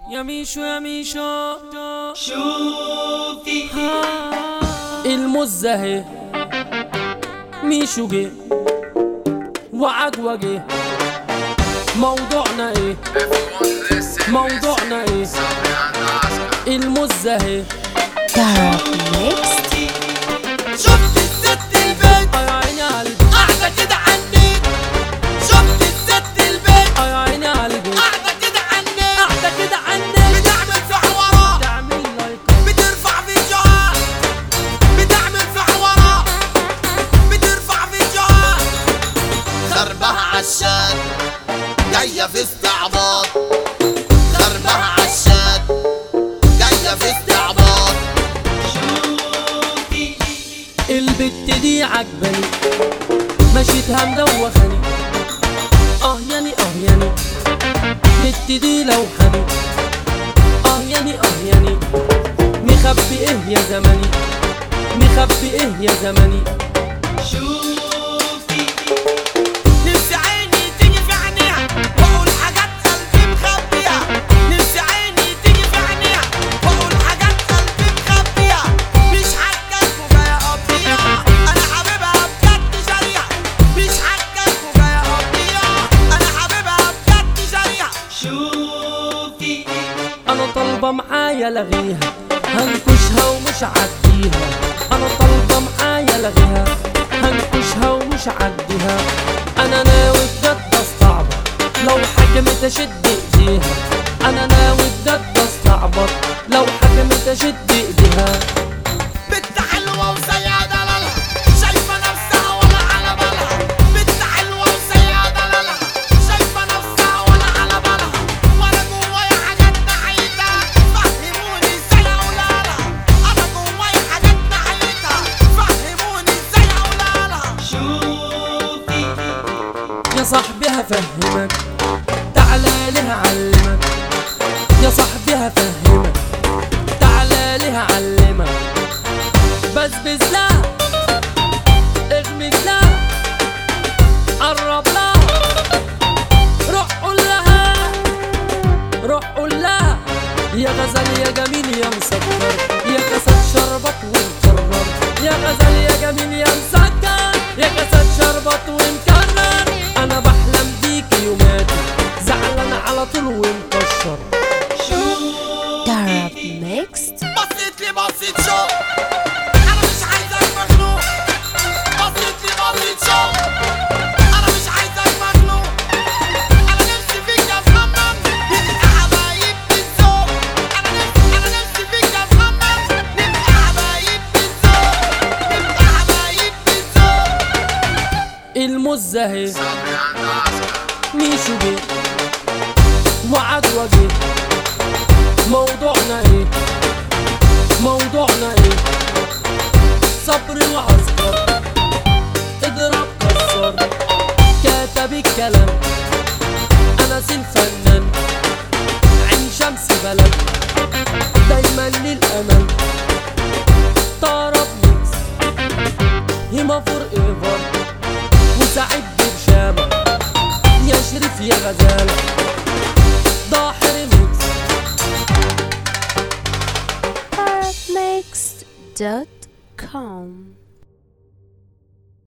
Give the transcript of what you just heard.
يا ميشو يا ميشو شوفي المزة اهي ميشو جه وعجوة جه موضوعنا ايه موضوعنا ايه المزة اهي Dark شفت الست البيت يا عيني قلبي قاعدة كده عنيك شفت الست البيت يا عيني قلبي قاعدة كده عنيك قاعدة كده عنك بتعمل في حوارات تعمل لايك بترفع فيديوهات بتعمل في حوارات بترفع فيديوهات خربها عشان جاية في استعباط خربها عشان جاية في استعباط شوفي البت دي عجباني مشيتها مدوخاني اه يعني اه يعني بت دي لوحاني اه يعني اه يعني مخبي ايه يا زماني مخبي ايه يا زماني شوفي نفسي عيني تيجي في عينيها واقول حاجات قلبي مخبيها نفسي عيني تيجي في عينيها واقول حاجات قلبي مخبيها مش حكاك وجاية اقضيها انا حبيبها بجد شاريها مش حكاك وجاية اقضيها انا حبيبها بجد شاريها شوفي انا طالبه معايا لغيها هنكشها ومش عديها انا طالبه معايا لغيها هنكشها ومش عديها انا ناوي بجد استعبط لو حكمت اشد ايديها انا ناوي بجد استعبط لو حكمت اشد ايديها بنت حلوة وسيادة لالها شايفة نفسها ولا على بالها بنت حلوة وسيادة لالها شايفة نفسها ولا على بالها وانا جوايا حاجات ناحيتها فهموني ازاي اقولها لها انا جوايا حاجات ناحيتها فهموني ازاي اقولها لها شوفي يا صاحبي هفهمك تعالى ليه اعلمك يا صاحبي هفهمك تعالى ليه اعلمك بسبس لها اغمز لها قرب لها روح قول لها روح قول لها يا غزل يا جميل يا مسكر يا كاسات شربت ومكرر يا غزل يا جميل يا مسكر يا كاسات شربت ومكرر انا بحلم بيك يوماتي زعلان على طول ومكشر Dark Mixed بصيت لي بصيت شو انا مش عايزك مخنوق بصيت لي بصيت شو انا مش عايزك مخنوق انا نفسي فيك يا محمد نبقى حبايب بالذوق انا نفسي انا نفسي فيك يا محمد نبقى حبايب بالذوق نبقى حبايب بالذوق المزة اهي ميشو جه وعدوى جه موضوعنا ايه موضوعنا ايه صبر وعسكر اضرب كسر كتب الكلام انس الفنان عين شمس بلد دايما للامل طرب ميكس هيما فور ايفر وسعيد برشامة يا شريف يا غزالة ضاحر ميكس darkmixed.com